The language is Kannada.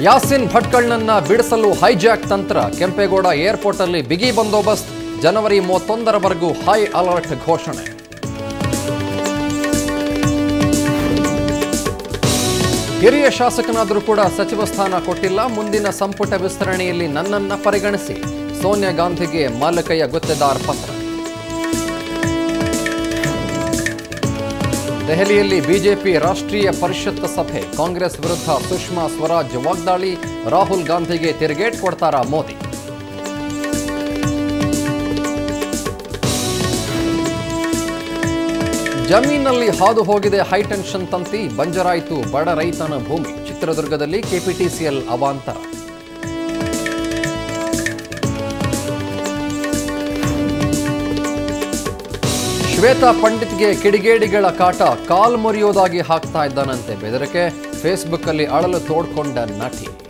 ಯಾಸಿನ್ ಭಟ್ಕಳ್ನನ್ನ ಬಿಡಿಸಲು ಹೈಜಾಕ್ ತಂತ್ರ ಕೆಂಪೇಗೌಡ ಏರ್ಪೋರ್ಟ್ ಅಲ್ಲಿ ಬಿಗಿ ಬಂದೋಬಸ್ತ್ ಜನವರಿ ಮೂವತ್ತೊಂದರವರೆಗೂ ಹೈ ಅಲರ್ಟ್ ಘೋಷಣೆ ಹಿರಿಯ ಶಾಸಕನಾದರೂ ಕೂಡ ಸಚಿವ ಸ್ಥಾನ ಕೊಟ್ಟಿಲ್ಲ ಮುಂದಿನ ಸಂಪುಟ ವಿಸ್ತರಣೆಯಲ್ಲಿ ನನ್ನನ್ನ ಪರಿಗಣಿಸಿ ಸೋನಿಯಾ ಗಾಂಧಿಗೆ ಮಾಲಕಯ್ಯ ಗುತ್ತೇದಾರ್ ಪತ್ರ ದೆಹಲಿಯಲ್ಲಿ ಬಿಜೆಪಿ ರಾಷ್ಟ್ರೀಯ ಪರಿಷತ್ ಸಭೆ ಕಾಂಗ್ರೆಸ್ ವಿರುದ್ಧ ಸುಷ್ಮಾ ಸ್ವರಾಜ್ ವಾಗ್ದಾಳಿ ರಾಹುಲ್ ಗಾಂಧಿಗೆ ತಿರುಗೇಟ್ ಕೊಡ್ತಾರಾ ಮೋದಿ ಜಮೀನಲ್ಲಿ ಹಾದು ಹೋಗಿದೆ ಹೈಟೆನ್ಷನ್ ತಂತಿ ಬಂಜರಾಯಿತು ಬಡ ರೈತನ ಭೂಮಿ ಚಿತ್ರದುರ್ಗದಲ್ಲಿ ಕೆಪಿಟಿಸಿಎಲ್ ಅವಾಂತರ ಶ್ವೇತಾ ಪಂಡಿತ್ಗೆ ಕಿಡಿಗೇಡಿಗಳ ಕಾಟ ಕಾಲ್ ಮುರಿಯೋದಾಗಿ ಹಾಕ್ತಾ ಇದ್ದಾನಂತೆ ಬೆದರಿಕೆ ಫೇಸ್ಬುಕ್ ಅಲ್ಲಿ ಅಳಲು ತೋಡ್ಕೊಂಡ ನಟಿ